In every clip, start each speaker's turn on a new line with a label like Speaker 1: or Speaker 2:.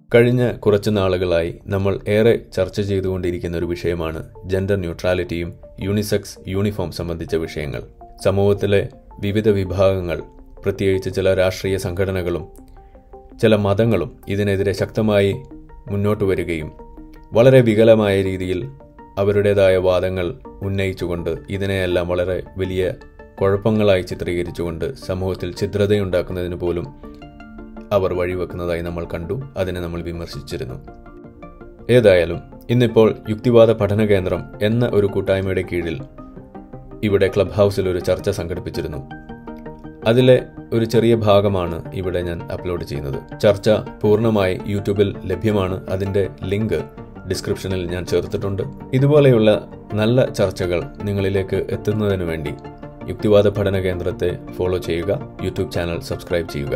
Speaker 1: കഴിഞ്ഞ കുറച്ച് നാളുകളായി നമ്മൾ ഏറെ ചർച്ച ചെയ്തുകൊണ്ടിരിക്കുന്ന ഒരു വിഷയമാണ് ജെൻഡർ ന്യൂട്രാലിറ്റിയും യൂണിസെക്സ് യൂണിഫോം സംബന്ധിച്ച വിഷയങ്ങൾ സമൂഹത്തിലെ വിവിധ വിഭാഗങ്ങൾ പ്രത്യേകിച്ച് ചില രാഷ്ട്രീയ സംഘടനകളും ചില മതങ്ങളും ഇതിനെതിരെ ശക്തമായി മുന്നോട്ട് വരികയും വളരെ വികലമായ രീതിയിൽ അവരുടേതായ വാദങ്ങൾ ഉന്നയിച്ചുകൊണ്ട് ഇതിനെയെല്ലാം വളരെ വലിയ കുഴപ്പങ്ങളായി ചിത്രീകരിച്ചുകൊണ്ട് സമൂഹത്തിൽ ഛിദ്രതയുണ്ടാക്കുന്നതിന് പോലും അവർ വഴിവെക്കുന്നതായി നമ്മൾ കണ്ടു അതിനെ നമ്മൾ വിമർശിച്ചിരുന്നു ഏതായാലും ഇന്നിപ്പോൾ യുക്തിവാദ പഠന കേന്ദ്രം എന്ന ഒരു കൂട്ടായ്മയുടെ കീഴിൽ ഇവിടെ ക്ലബ് ഹൗസിൽ ഒരു ചർച്ച സംഘടിപ്പിച്ചിരുന്നു അതിലെ ഒരു ചെറിയ ഭാഗമാണ് ഇവിടെ ഞാൻ അപ്ലോഡ് ചെയ്യുന്നത് ചർച്ച പൂർണ്ണമായി യൂട്യൂബിൽ ലഭ്യമാണ് അതിൻ്റെ ലിങ്ക് ഡിസ്ക്രിപ്ഷനിൽ ഞാൻ ചേർത്തിട്ടുണ്ട് ഇതുപോലെയുള്ള നല്ല ചർച്ചകൾ നിങ്ങളിലേക്ക് എത്തുന്നതിന് വേണ്ടി യുക്തിവാദ പഠന കേന്ദ്രത്തെ ഫോളോ ചെയ്യുക യൂട്യൂബ് ചാനൽ സബ്സ്ക്രൈബ് ചെയ്യുക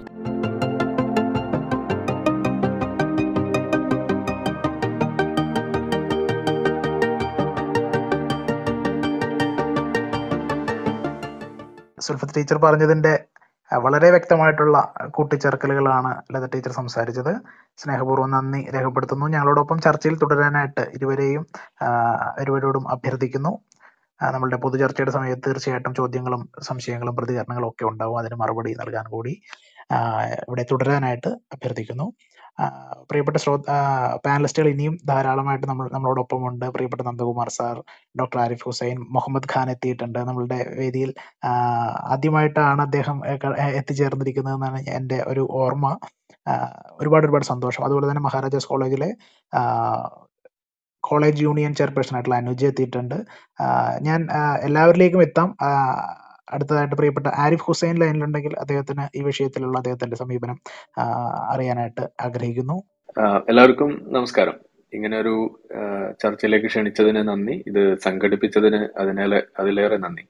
Speaker 2: സുൽഫത്ത് ടീച്ചർ പറഞ്ഞതിന്റെ അഹ് വളരെ വ്യക്തമായിട്ടുള്ള കൂട്ടിച്ചേർക്കലുകളാണ് ലത ടീച്ചർ സംസാരിച്ചത് സ്നേഹപൂർവ്വം നന്ദി രേഖപ്പെടുത്തുന്നു ഞങ്ങളോടൊപ്പം ചർച്ചയിൽ തുടരാനായിട്ട് ഇരുവരെയും ആഹ് ഇരുവരോടും അഭ്യർത്ഥിക്കുന്നു ആഹ് നമ്മളുടെ പൊതുചർച്ചയുടെ സമയത്ത് തീർച്ചയായിട്ടും ചോദ്യങ്ങളും സംശയങ്ങളും പ്രതികരണങ്ങളും ഒക്കെ ഉണ്ടാവും അതിന് മറുപടി നൽകാൻ കൂടി ആഹ് ഇവിടെ തുടരാനായിട്ട് അഭ്യർത്ഥിക്കുന്നു ആഹ് പ്രിയപ്പെട്ട ശ്രോ പാനലിസ്റ്റുകൾ ഇനിയും ധാരാളമായിട്ട് നമ്മൾ നമ്മളോടൊപ്പം ഉണ്ട് പ്രിയപ്പെട്ട നന്ദകുമാർ സാർ ഡോക്ടർ ആരിഫ് ഹുസൈൻ മുഹമ്മദ് ഖാൻ എത്തിയിട്ടുണ്ട് നമ്മളുടെ വേദിയിൽ ആഹ് ആദ്യമായിട്ടാണ് അദ്ദേഹം എ- ക- എ- എത്തിച്ചേർന്നിരിക്കുന്നതെന്നാണ് എൻ്റെ ഒരു ഓർമ്മ ആഹ് ഒരുപാട് ഒരുപാട് സന്തോഷം അതുപോലെ തന്നെ മഹാരാജാസ് കോളേജിലെ ആഹ് കോളേജ് യൂണിയൻ ചെയർപേഴ്സൺ ആയിട്ടുള്ള അനുജ എത്തിയിട്ടുണ്ട് ആഹ് ഞാൻ ആഹ് എല്ലാവരിലേക്കും എത്താം ആഹ് അടുത്തതായിട്ട് പ്രിയപ്പെട്ട ആരിഫ് ഹുസൈൻ ലൈനിലുണ്ടെങ്കിൽ അദ്ദേഹത്തിന് ഈ വിഷയത്തിലുള്ള അദ്ദേഹത്തിന്റെ സമീപനം ആഹ് അറിയാനായിട്ട് ആഗ്രഹിക്കുന്നു
Speaker 1: ആഹ് എല്ലാവർക്കും നമസ്കാരം ഇങ്ങനെ ഒരു ആഹ് ചർച്ചയിലേക്ക് ക്ഷണിച്ചതിന് നന്ദി ഇത് സംഘടിപ്പിച്ചതിന് അതിനേറെ അതിലേറെ നന്ദി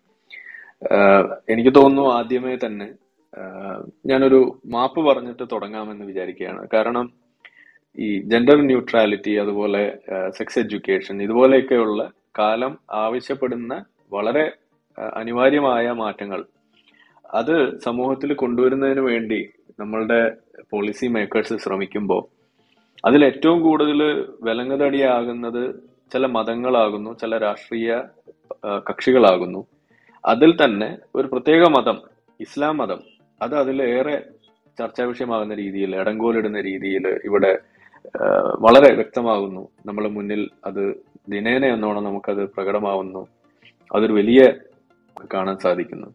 Speaker 1: ആഹ് എനിക്ക് തോന്നുന്നു ആദ്യമേ തന്നെ ആഹ് ഞാനൊരു മാപ്പ് പറഞ്ഞിട്ട് തുടങ്ങാമെന്ന് വിചാരിക്കുകയാണ് കാരണം ഈ ജെൻഡർ ന്യൂട്രാലിറ്റി അതുപോലെ സെക്സ് എഡ്യൂക്കേഷൻ ഇതുപോലെയൊക്കെയുള്ള കാലം ആവശ്യപ്പെടുന്ന വളരെ ആഹ് അനിവാര്യമായ മാറ്റങ്ങൾ അത് സമൂഹത്തിൽ കൊണ്ടുവരുന്നതിന് വേണ്ടി നമ്മളുടെ പോളിസി മേക്കേഴ്സ് ശ്രമിക്കുമ്പോൾ അതിൽ ഏറ്റവും കൂടുതൽ വിലങ്ങുതടിയാകുന്നത് ചില മതങ്ങളാകുന്നു ചില രാഷ്ട്രീയ ആ, കക്ഷികളാകുന്നു അതിൽ തന്നെ ഒരു പ്രത്യേക മതം ഇസ്ലാം മതം അത് അതിലേറെ ചർച്ചാ വിഷയമാകുന്ന രീതിയിൽ ഇടങ്കോലിടുന്ന രീതിയിൽ ഇവിടെ ആ, വളരെ വ്യക്തമാകുന്നു നമ്മളെ മുന്നിൽ അത് ദിനേന എന്നോണം നമുക്കത് പ്രകടമാവുന്നു അതൊരു വലിയ കാണാൻ സാധിക്കുന്നു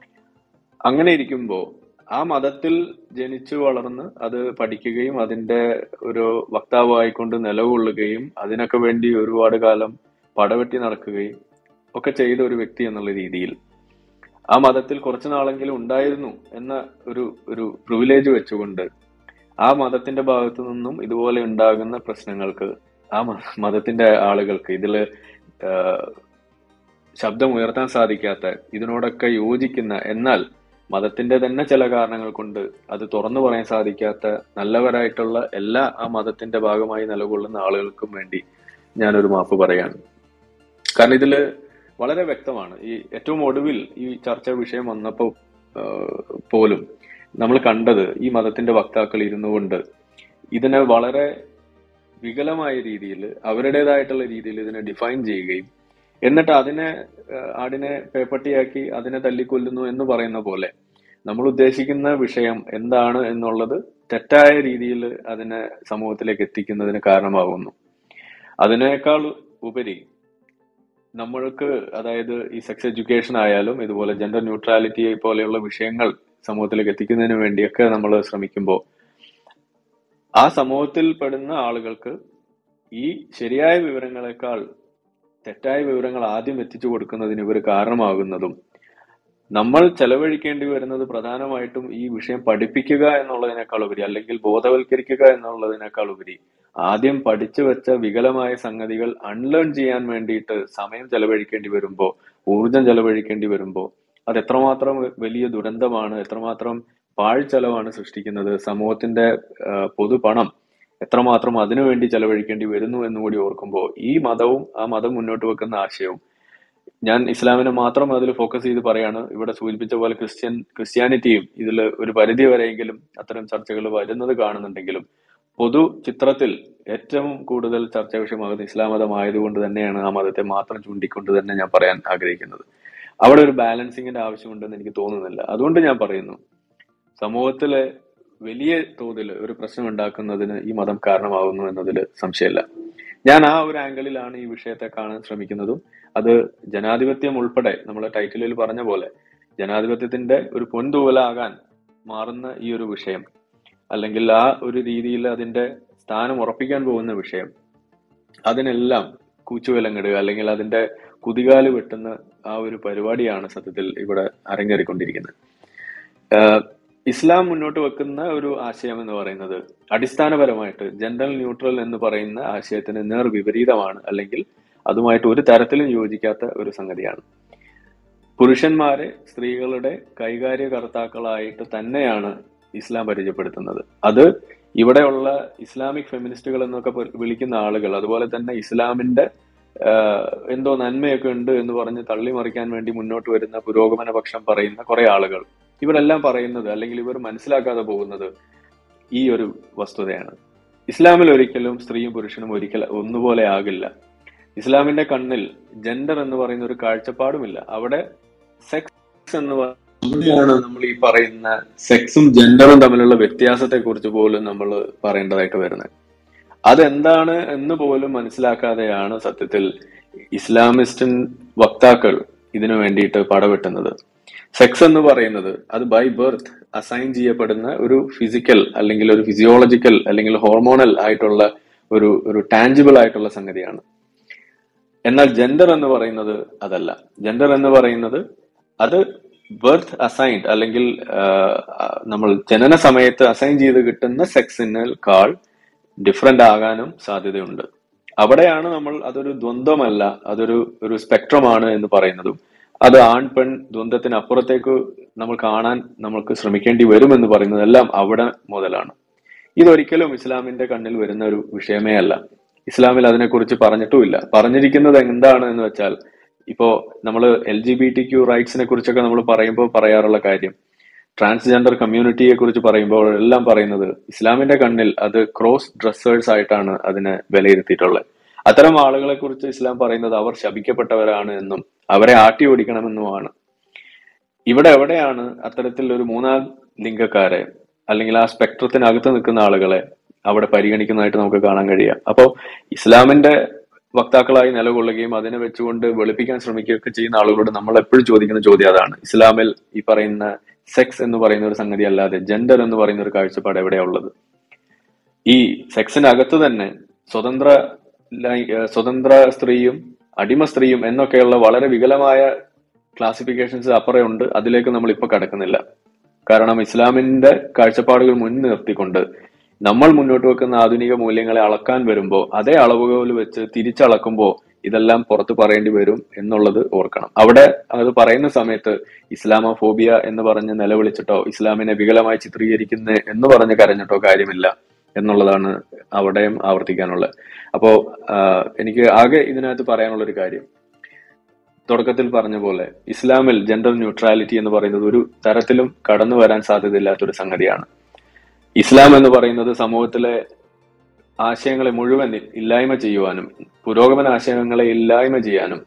Speaker 1: അങ്ങനെ ഇരിക്കുമ്പോൾ ആ മതത്തിൽ ജനിച്ചു വളർന്ന് അത് പഠിക്കുകയും അതിന്റെ ഒരു വക്താവായിക്കൊണ്ട് നിലകൊള്ളുകയും അതിനൊക്കെ വേണ്ടി ഒരുപാട് കാലം പടവെട്ടി നടക്കുകയും ഒക്കെ ചെയ്ത ഒരു വ്യക്തി എന്നുള്ള രീതിയിൽ ആ മതത്തിൽ കുറച്ചു നാളെങ്കിലും ഉണ്ടായിരുന്നു എന്ന ഒരു ഒരു പ്രിവിലേജ് വെച്ചുകൊണ്ട് ആ മതത്തിന്റെ ഭാഗത്തു നിന്നും ഇതുപോലെ ഉണ്ടാകുന്ന പ്രശ്നങ്ങൾക്ക് ആ മ- മതത്തിന്റെ ആളുകൾക്ക് ഇതില് ആഹ്, ശബ്ദം ഉയർത്താൻ സാധിക്കാത്ത ഇതിനോടൊക്കെ യോജിക്കുന്ന എന്നാൽ മതത്തിന്റെ തന്നെ ചില കാരണങ്ങൾ കൊണ്ട് അത് തുറന്നു പറയാൻ സാധിക്കാത്ത നല്ലവരായിട്ടുള്ള എല്ലാ ആ മതത്തിന്റെ ഭാഗമായി നിലകൊള്ളുന്ന ആളുകൾക്കും വേണ്ടി ഞാനൊരു മാപ്പ് പറയാണ് കാരണം ഇതില് വളരെ വ്യക്തമാണ് ഈ ഏറ്റവും ഒടുവിൽ ഈ ചർച്ചാ വിഷയം വന്നപ്പോൾ പോലും നമ്മൾ കണ്ടത് ഈ മതത്തിന്റെ വക്താക്കൾ ഇരുന്നു കൊണ്ട് ഇതിനെ വളരെ വികലമായ രീതിയിൽ അവരുടേതായിട്ടുള്ള രീതിയിൽ ഇതിനെ ഡിഫൈൻ ചെയ്യുകയും എന്നിട്ട് അതിനെ ഏഹ്, ആടിനെ പേപ്പട്ടിയാക്കി അതിനെ തല്ലിക്കൊല്ലുന്നു എന്ന് പറയുന്ന പോലെ നമ്മൾ ഉദ്ദേശിക്കുന്ന വിഷയം എന്താണ് എന്നുള്ളത് തെറ്റായ രീതിയിൽ അതിനെ സമൂഹത്തിലേക്ക് എത്തിക്കുന്നതിന് കാരണമാകുന്നു അതിനേക്കാൾ ഉപരി നമ്മൾക്ക് അതായത് ഈ സെക്സ് എഡ്യൂക്കേഷൻ ആയാലും ഇതുപോലെ ജെൻഡർ ന്യൂട്രാലിറ്റി പോലെയുള്ള വിഷയങ്ങൾ സമൂഹത്തിലേക്ക് എത്തിക്കുന്നതിന് വേണ്ടിയൊക്കെ നമ്മൾ ശ്രമിക്കുമ്പോൾ ആ സമൂഹത്തിൽ പെടുന്ന ആളുകൾക്ക് ഈ ശരിയായ വിവരങ്ങളെക്കാൾ തെറ്റായ വിവരങ്ങൾ ആദ്യം എത്തിച്ചു കൊടുക്കുന്നതിന് ഇവർ കാരണമാകുന്നതും നമ്മൾ ചെലവഴിക്കേണ്ടി വരുന്നത് പ്രധാനമായിട്ടും ഈ വിഷയം പഠിപ്പിക്കുക എന്നുള്ളതിനേക്കാൾ ഉപരി അല്ലെങ്കിൽ ബോധവൽക്കരിക്കുക എന്നുള്ളതിനേക്കാൾ ഉപരി ആദ്യം പഠിച്ചു വെച്ച വികലമായ സംഗതികൾ അൺലേൺ ചെയ്യാൻ വേണ്ടിയിട്ട് സമയം ചെലവഴിക്കേണ്ടി വരുമ്പോൾ ഊർജം ചെലവഴിക്കേണ്ടി വരുമ്പോൾ അത് എത്രമാത്രം വലിയ ദുരന്തമാണ് എത്രമാത്രം പാഴ്ചെലവാണ് സൃഷ്ടിക്കുന്നത് സമൂഹത്തിന്റെ ആ, പൊതുപണം എത്രമാത്രം അതിനുവേണ്ടി ചെലവഴിക്കേണ്ടി വരുന്നു എന്നുകൂടി ഓർക്കുമ്പോൾ ഈ മതവും ആ മതം മുന്നോട്ട് വെക്കുന്ന ആശയവും ഞാൻ ഇസ്ലാമിനെ മാത്രം അതിൽ ഫോക്കസ് ചെയ്ത് പറയാണ് ഇവിടെ സൂചിപ്പിച്ച പോലെ ക്രിസ്ത്യൻ ക്രിസ്ത്യാനിറ്റിയും ഇതിൽ ഒരു പരിധി വരെയെങ്കിലും അത്തരം ചർച്ചകൾ വരുന്നത് കാണുന്നുണ്ടെങ്കിലും പൊതു ചിത്രത്തിൽ ഏറ്റവും കൂടുതൽ ചർച്ചാ വിഷയമാകുന്ന ഇസ്ലാം മതം ആയതുകൊണ്ട് തന്നെയാണ് ആ മതത്തെ മാത്രം ചൂണ്ടിക്കൊണ്ട് തന്നെ ഞാൻ പറയാൻ ആഗ്രഹിക്കുന്നത് അവിടെ ഒരു ബാലൻസിങ്ങിന്റെ ആവശ്യമുണ്ടെന്ന് എനിക്ക് തോന്നുന്നില്ല അതുകൊണ്ട് ഞാൻ പറയുന്നു സമൂഹത്തിലെ വലിയ തോതിൽ ഒരു പ്രശ്നം ഉണ്ടാക്കുന്നതിന് ഈ മതം കാരണമാകുന്നു എന്നതിൽ സംശയമില്ല ഞാൻ ആ ഒരു ആംഗിളിലാണ് ഈ വിഷയത്തെ കാണാൻ ശ്രമിക്കുന്നതും അത് ജനാധിപത്യം ഉൾപ്പെടെ നമ്മൾ ടൈറ്റിലിൽ പറഞ്ഞ പോലെ ജനാധിപത്യത്തിന്റെ ഒരു പൊൻതൂവലാകാൻ മാറുന്ന ഈ ഒരു വിഷയം അല്ലെങ്കിൽ ആ ഒരു രീതിയിൽ അതിന്റെ സ്ഥാനം ഉറപ്പിക്കാൻ പോകുന്ന വിഷയം അതിനെല്ലാം കൂച്ചുവിലങ്ങിടുക അല്ലെങ്കിൽ അതിന്റെ കുതികാല് വെട്ടുന്ന ആ ഒരു പരിപാടിയാണ് സത്യത്തിൽ ഇവിടെ അരങ്ങേറിക്കൊണ്ടിരിക്കുന്നത് ആഹ് ഇസ്ലാം മുന്നോട്ട് വെക്കുന്ന ഒരു ആശയം എന്ന് പറയുന്നത് അടിസ്ഥാനപരമായിട്ട് ജെൻഡർ ന്യൂട്രൽ എന്ന് പറയുന്ന ആശയത്തിന് നേർ വിപരീതമാണ് അല്ലെങ്കിൽ അതുമായിട്ട് ഒരു തരത്തിലും യോജിക്കാത്ത ഒരു സംഗതിയാണ് പുരുഷന്മാരെ സ്ത്രീകളുടെ കൈകാര്യകർത്താക്കളായിട്ട് തന്നെയാണ് ഇസ്ലാം പരിചയപ്പെടുത്തുന്നത് അത് ഇവിടെയുള്ള ഇസ്ലാമിക് ഫെമിനിസ്റ്റുകൾ എന്നൊക്കെ പ- വിളിക്കുന്ന ആളുകൾ അതുപോലെ തന്നെ ഇസ്ലാമിന്റെ ആഹ്, എന്തോ നന്മയൊക്കെ ഉണ്ട് എന്ന് പറഞ്ഞ് തള്ളിമറിക്കാൻ വേണ്ടി മുന്നോട്ട് വരുന്ന പുരോഗമന പക്ഷം പറയുന്ന കുറെ ആളുകൾ ഇവരെല്ലാം പറയുന്നത് അല്ലെങ്കിൽ ഇവർ മനസ്സിലാക്കാതെ പോകുന്നത് ഈ ഒരു വസ്തുതയാണ് ഇസ്ലാമിൽ ഒരിക്കലും സ്ത്രീയും പുരുഷനും ഒരിക്കൽ ഒന്നുപോലെ ആകില്ല ഇസ്ലാമിന്റെ കണ്ണിൽ ജെൻഡർ എന്ന് പറയുന്ന ഒരു കാഴ്ചപ്പാടുമില്ല അവിടെ സെക്സ് എന്ന് പറ- അവിടെയാണ് നമ്മൾ ഈ പറയുന്ന സെക്സും ജെൻഡറും തമ്മിലുള്ള വ്യത്യാസത്തെ കുറിച്ച് പോലും നമ്മൾ പറയേണ്ടതായിട്ട് വരുന്നത് അതെന്താണ് എന്ന് പോലും മനസ്സിലാക്കാതെയാണ് സത്യത്തിൽ ഇസ്ലാമിസ്റ്റൻ വക്താക്കൾ ഇതിനു വേണ്ടിയിട്ട് പടവെട്ടുന്നത് സെക്സ് എന്ന് പറയുന്നത് അത് ബൈ ബർത്ത് അസൈൻ ചെയ്യപ്പെടുന്ന ഒരു ഫിസിക്കൽ അല്ലെങ്കിൽ ഒരു ഫിസിയോളജിക്കൽ അല്ലെങ്കിൽ ഹോർമോണൽ ആയിട്ടുള്ള ഒരു ഒരു ടാഞ്ചിബിൾ ആയിട്ടുള്ള സംഗതിയാണ് എന്നാൽ ജെൻഡർ എന്ന് പറയുന്നത് അതല്ല ജെൻഡർ എന്ന് പറയുന്നത് അത് ബർത്ത് അസൈൻഡ് അല്ലെങ്കിൽ ആഹ്, നമ്മൾ ജനന സമയത്ത് അസൈൻ ചെയ്ത് കിട്ടുന്ന സെക്സിനേക്കാൾ ഡിഫറെന്റ് ആകാനും സാധ്യതയുണ്ട് അവിടെയാണ് നമ്മൾ അതൊരു ദ്വന്ദ്വമല്ല അതൊരു ഒരു സ്പെക്ട്രമാണ് എന്ന് പറയുന്നതും അത് ആൺ പെൺ ദ്വന്ദ്വത്തിന് അപ്പുറത്തേക്ക് നമ്മൾ കാണാൻ നമ്മൾക്ക് ശ്രമിക്കേണ്ടി വരും എന്ന് പറയുന്നതെല്ലാം അവിടെ മുതലാണ് ഇതൊരിക്കലും ഇസ്ലാമിന്റെ കണ്ണിൽ വരുന്ന ഒരു വിഷയമേ അല്ല ഇസ്ലാമിൽ അതിനെക്കുറിച്ച് പറഞ്ഞിട്ടുമില്ല പറഞ്ഞിരിക്കുന്നത് എന്താണ് എന്ന് വെച്ചാൽ ഇപ്പോ നമ്മൾ L G B T Q റൈറ്റ്സിനെ കുറിച്ചൊക്കെ നമ്മൾ പറയുമ്പോൾ പറയാറുള്ള കാര്യം ട്രാൻസ്ജെൻഡർ കമ്മ്യൂണിറ്റിയെ കുറിച്ച് പറയുമ്പോൾ എല്ലാം പറയുന്നത് ഇസ്ലാമിന്റെ കണ്ണിൽ അത് ക്രോസ് ഡ്രസ്സേഴ്സ് ആയിട്ടാണ് അതിനെ വിലയിരുത്തിയിട്ടുള്ളത് അത്തരം ആളുകളെ കുറിച്ച് ഇസ്ലാം പറയുന്നത് അവർ ശപിക്കപ്പെട്ടവരാണ് എന്നും അവരെ ആട്ടി ഓടിക്കണമെന്നുമാണ് ഇവിടെ എവിടെയാണ് അത്തരത്തിൽ ഒരു മൂന്നാം ലിംഗക്കാരെ അല്ലെങ്കിൽ ആ സ്പെക്ട്രത്തിനകത്ത് നിൽക്കുന്ന ആളുകളെ അവിടെ പരിഗണിക്കുന്നതായിട്ട് നമുക്ക് കാണാൻ കഴിയുക അപ്പോൾ ഇസ്ലാമിന്റെ വക്താക്കളായി നിലകൊള്ളുകയും അതിനെ വെച്ചുകൊണ്ട് വെളുപ്പിക്കാൻ ശ്രമിക്കുകയൊക്കെ ചെയ്യുന്ന ആളുകളോട് നമ്മൾ എപ്പോഴും ചോദിക്കുന്ന ചോദ്യം അതാണ് ഇസ്ലാമിൽ ഈ പറയുന്ന സെക്സ് എന്ന് പറയുന്ന ഒരു സംഗതി അല്ലാതെ ജെൻഡർ എന്ന് പറയുന്ന ഒരു കാഴ്ചപ്പാട് എവിടെയാ ഉള്ളത് ഈ സെക്സിനകത്ത് തന്നെ സ്വതന്ത്ര ലൈ- ഏഹ് സ്വതന്ത്ര സ്ത്രീയും അടിമ സ്ത്രീയും എന്നൊക്കെയുള്ള വളരെ വികലമായ ക്ലാസിഫിക്കേഷൻസ് അപ്പുറം ഉണ്ട് അതിലേക്ക് നമ്മൾ ഇപ്പൊ കടക്കുന്നില്ല കാരണം ഇസ്ലാമിന്റെ കാഴ്ചപ്പാടുകൾ മുൻനിർത്തിക്കൊണ്ട് നമ്മൾ മുന്നോട്ട് വെക്കുന്ന ആധുനിക മൂല്യങ്ങളെ അളക്കാൻ വരുമ്പോൾ അതേ അളവുകോൽ വെച്ച് തിരിച്ചളക്കുമ്പോൾ ഇതെല്ലാം പുറത്ത് പറയേണ്ടി വരും എന്നുള്ളത് ഓർക്കണം അവിടെ അത് പറയുന്ന സമയത്ത് ഇസ്ലാമോഫോബിയ എന്ന് പറഞ്ഞ് നിലവിളിച്ചിട്ടോ ഇസ്ലാമിനെ വികലമായി ചിത്രീകരിക്കുന്ന എന്ന് പറഞ്ഞ് കരഞ്ഞിട്ടോ കാര്യമില്ല എന്നുള്ളതാണ് അവിടെയും ആവർത്തിക്കാനുള്ളത് അപ്പോ ആഹ്, എനിക്ക് ആകെ ഇതിനകത്ത് പറയാനുള്ള ഒരു കാര്യം തുടക്കത്തിൽ പറഞ്ഞ പോലെ ഇസ്ലാമിൽ ജെൻഡർ ന്യൂട്രാലിറ്റി എന്ന് പറയുന്നത് ഒരു തരത്തിലും കടന്നു വരാൻ സാധ്യതയില്ലാത്തൊരു സംഗതിയാണ് ഇസ്ലാം എന്ന് പറയുന്നത് സമൂഹത്തിലെ ആശയങ്ങളെ മുഴുവൻ ഇല്ലായ്മ ചെയ്യുവാനും പുരോഗമന ആശയങ്ങളെ ഇല്ലായ്മ ചെയ്യാനും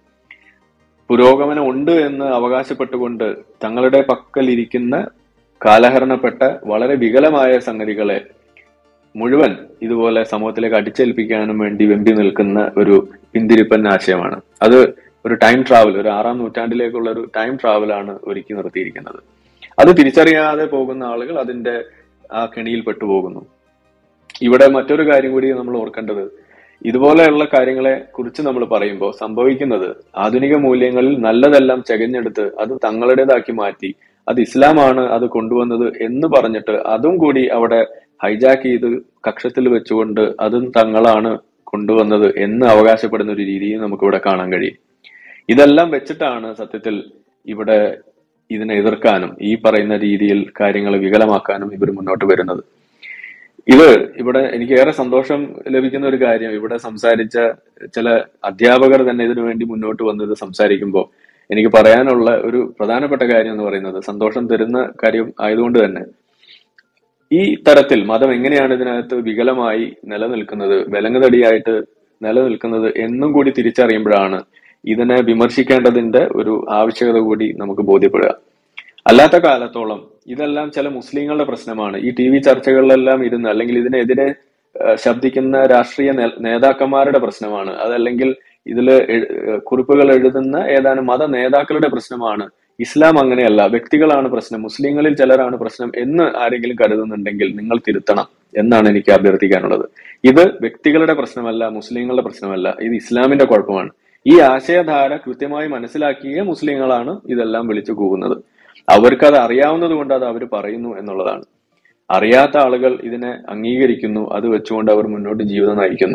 Speaker 1: പുരോഗമനം ഉണ്ട് എന്ന് അവകാശപ്പെട്ടുകൊണ്ട് തങ്ങളുടെ പക്കൽ ഇരിക്കുന്ന കാലഹരണപ്പെട്ട വളരെ വികലമായ സംഗതികളെ മുഴുവൻ ഇതുപോലെ സമൂഹത്തിലേക്ക് അടിച്ചേൽപ്പിക്കാനും വേണ്ടി വെമ്പി നിൽക്കുന്ന ഒരു പിന്തിരിപ്പൻ ആശയമാണ് അത് ഒരു ടൈം ട്രാവൽ ഒരു ആറാം നൂറ്റാണ്ടിലേക്കുള്ള ഒരു ടൈം ട്രാവലാണ് ഒരുക്കി നിർത്തിയിരിക്കുന്നത് അത് തിരിച്ചറിയാതെ പോകുന്ന ആളുകൾ അതിന്റെ ആ കെണിയിൽ പെട്ടുപോകുന്നു ഇവിടെ മറ്റൊരു കാര്യം കൂടി നമ്മൾ ഓർക്കേണ്ടത് ഇതുപോലെയുള്ള കാര്യങ്ങളെ കുറിച്ച് നമ്മൾ പറയുമ്പോൾ സംഭവിക്കുന്നത് ആധുനിക മൂല്യങ്ങളിൽ നല്ലതെല്ലാം ചകഞ്ഞെടുത്ത് അത് തങ്ങളുടേതാക്കി മാറ്റി അത് ഇസ്ലാമാണ് അത് കൊണ്ടുവന്നത് എന്ന് പറഞ്ഞിട്ട് അതും കൂടി അവിടെ ഹൈജാക്ക് ചെയ്ത് കക്ഷത്തിൽ വെച്ചുകൊണ്ട് അതും തങ്ങളാണ് കൊണ്ടുവന്നത് എന്ന് അവകാശപ്പെടുന്ന ഒരു രീതിയും നമുക്കിവിടെ കാണാൻ കഴിയും ഇതെല്ലാം വെച്ചിട്ടാണ് സത്യത്തിൽ ഇവിടെ ഇതിനെ എതിർക്കാനും ഈ പറയുന്ന രീതിയിൽ കാര്യങ്ങൾ വികലമാക്കാനും ഇവർ മുന്നോട്ട് വരുന്നത് ഇത് ഇവിടെ എനിക്ക് ഏറെ സന്തോഷം ലഭിക്കുന്ന ഒരു കാര്യം ഇവിടെ സംസാരിച്ച ചില അധ്യാപകർ തന്നെ ഇതിനു വേണ്ടി മുന്നോട്ട് വന്നത് സംസാരിക്കുമ്പോൾ എനിക്ക് പറയാനുള്ള ഒരു പ്രധാനപ്പെട്ട കാര്യം എന്ന് പറയുന്നത് സന്തോഷം തരുന്ന കാര്യം ആയതുകൊണ്ട് തന്നെ ഈ തരത്തിൽ മതം എങ്ങനെയാണ് ഇതിനകത്ത് വികലമായി നിലനിൽക്കുന്നത് വിലങ്ങുതടിയായിട്ട് നിലനിൽക്കുന്നത് എന്നും കൂടി തിരിച്ചറിയുമ്പോഴാണ് ഇതിനെ വിമർശിക്കേണ്ടതിന്റെ ഒരു ആവശ്യകത കൂടി നമുക്ക് ബോധ്യപ്പെടുക അല്ലാത്ത കാലത്തോളം ഇതെല്ലാം ചില മുസ്ലിങ്ങളുടെ പ്രശ്നമാണ് ഈ ടി വി ചർച്ചകളിലെല്ലാം ഇരുന്ന് അല്ലെങ്കിൽ ഇതിനെതിരെ ഏഹ്, ശബ്ദിക്കുന്ന രാഷ്ട്രീയ നേ- നേതാക്കന്മാരുടെ പ്രശ്നമാണ് അതല്ലെങ്കിൽ ഇതില് എഴു- ഏഹ്, കുറിപ്പുകൾ എഴുതുന്ന ഏതാനും മത നേതാക്കളുടെ പ്രശ്നമാണ് ഇസ്ലാം അങ്ങനെയല്ല വ്യക്തികളാണ് പ്രശ്നം മുസ്ലിങ്ങളിൽ ചിലരാണ് പ്രശ്നം എന്ന് ആരെങ്കിലും കരുതുന്നുണ്ടെങ്കിൽ നിങ്ങൾ തിരുത്തണം എന്നാണ് എനിക്ക് അഭ്യർത്ഥിക്കാനുള്ളത് ഇത് വ്യക്തികളുടെ പ്രശ്നമല്ല മുസ്ലിങ്ങളുടെ പ്രശ്നമല്ല ഇത് ഇസ്ലാമിന്റെ കുഴപ്പമാണ് ഈ ആശയധാര കൃത്യമായി മനസ്സിലാക്കിയ മുസ്ലിങ്ങളാണ് ഇതെല്ലാം വിളിച്ചു കൂവുന്നത് അവർക്ക് അത് അറിയാവുന്നത് കൊണ്ട് അത് അവർ പറയുന്നു എന്നുള്ളതാണ് അറിയാത്ത ആളുകൾ ഇതിനെ അംഗീകരിക്കുന്നു അത് വെച്ചുകൊണ്ട് അവർ മുന്നോട്ട് ജീവിതം നയിക്കുന്നു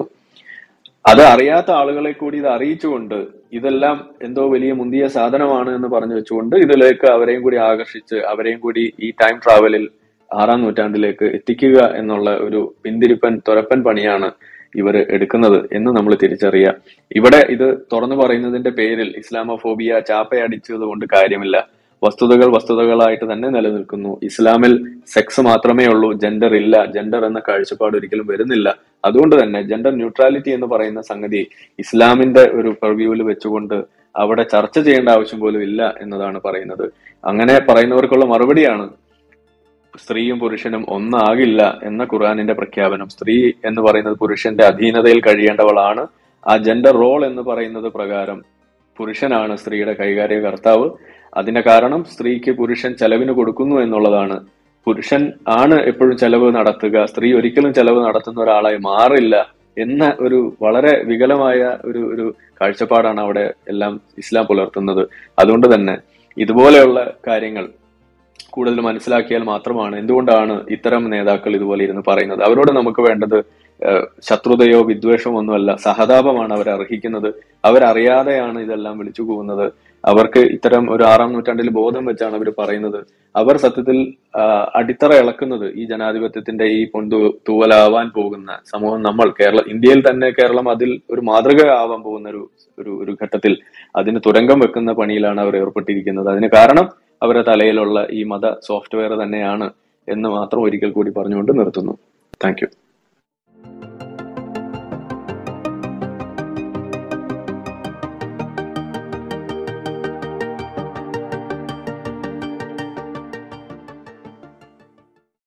Speaker 1: അത് അറിയാത്ത ആളുകളെ കൂടി ഇത് അറിയിച്ചുകൊണ്ട് ഇതെല്ലാം എന്തോ വലിയ മുന്തിയ സാധനമാണ് എന്ന് പറഞ്ഞു വെച്ചുകൊണ്ട് ഇതിലേക്ക് അവരെയും കൂടി ആകർഷിച്ച് അവരെയും കൂടി ഈ ടൈം ട്രാവലിൽ ആറാം നൂറ്റാണ്ടിലേക്ക് എത്തിക്കുക എന്നുള്ള ഒരു പിന്തിരിപ്പൻ തുരപ്പൻ പണിയാണ് ഇവർ എടുക്കുന്നത് എന്ന് നമ്മൾ തിരിച്ചറിയുക ഇവിടെ ഇത് തുറന്നു പറയുന്നതിന്റെ പേരിൽ ഇസ്ലാമോഫോബിയ ചാപ്പയടിച്ചത് കൊണ്ട് കാര്യമില്ല വസ്തുതകൾ വസ്തുതകളായിട്ട് തന്നെ നിലനിൽക്കുന്നു ഇസ്ലാമിൽ സെക്സ് മാത്രമേ ഉള്ളൂ ജെൻഡർ ഇല്ല ജെൻഡർ എന്ന കാഴ്ചപ്പാട് ഒരിക്കലും വരുന്നില്ല അതുകൊണ്ട് തന്നെ ജെൻഡർ ന്യൂട്രാലിറ്റി എന്ന് പറയുന്ന സംഗതി ഇസ്ലാമിന്റെ ഒരു പെർവ്യൂവിൽ വെച്ചുകൊണ്ട് അവിടെ ചർച്ച ചെയ്യേണ്ട ആവശ്യം പോലും ഇല്ല എന്നതാണ് പറയുന്നത് അങ്ങനെ പറയുന്നവർക്കുള്ള മറുപടിയാണ് സ്ത്രീയും പുരുഷനും ഒന്നാകില്ല എന്ന ഖുർആാനിന്റെ പ്രഖ്യാപനം സ്ത്രീ എന്ന് പറയുന്നത് പുരുഷന്റെ അധീനതയിൽ കഴിയേണ്ടവളാണ് ആ ജെൻഡർ റോൾ എന്ന് പറയുന്നത് പ്രകാരം പുരുഷനാണ് സ്ത്രീയുടെ കൈകാര്യ കർത്താവ് അതിന്റെ കാരണം സ്ത്രീക്ക് പുരുഷൻ ചെലവിന് കൊടുക്കുന്നു എന്നുള്ളതാണ് പുരുഷൻ ആണ് എപ്പോഴും ചെലവ് നടത്തുക സ്ത്രീ ഒരിക്കലും ചെലവ് നടത്തുന്ന ഒരാളായി മാറില്ല എന്ന ഒരു വളരെ വികലമായ ഒരു ഒരു കാഴ്ചപ്പാടാണ് അവിടെ എല്ലാം ഇസ്ലാം പുലർത്തുന്നത് അതുകൊണ്ട് തന്നെ ഇതുപോലെയുള്ള കാര്യങ്ങൾ കൂടുതൽ മനസ്സിലാക്കിയാൽ മാത്രമാണ് എന്തുകൊണ്ടാണ് ഇത്തരം നേതാക്കൾ ഇതുപോലെ ഇരുന്ന് പറയുന്നത് അവരോട് നമുക്ക് വേണ്ടത് ഏഹ്, ശത്രുതയോ വിദ്വേഷമോ ഒന്നുമല്ല സഹതാപമാണ് അവർ അർഹിക്കുന്നത് അവരറിയാതെയാണ് ഇതെല്ലാം വിളിച്ചു പോകുന്നത് അവർക്ക് ഇത്തരം ഒരു ആറാം നൂറ്റാണ്ടിൽ ബോധം വെച്ചാണ് അവർ പറയുന്നത് അവർ സത്യത്തിൽ ആ, അടിത്തറ ഇളക്കുന്നത് ഈ ജനാധിപത്യത്തിന്റെ ഈ പൊന്തു തൂവലാവാൻ പോകുന്ന സമൂഹം നമ്മൾ കേരള ഇന്ത്യയിൽ തന്നെ കേരളം അതിൽ ഒരു മാതൃക ആവാൻ പോകുന്ന ഒരു ഒരു ഒരു ഘട്ടത്തിൽ അതിന് തുരങ്കം വെക്കുന്ന പണിയിലാണ് അവർ ഏർപ്പെട്ടിരിക്കുന്നത് അതിന് കാരണം അവരുടെ തലയിലുള്ള ഈ മത സോഫ്റ്റ്വെയർ തന്നെയാണ് എന്ന് മാത്രം ഒരിക്കൽ കൂടി പറഞ്ഞുകൊണ്ട് നിർത്തുന്നു താങ്ക് യു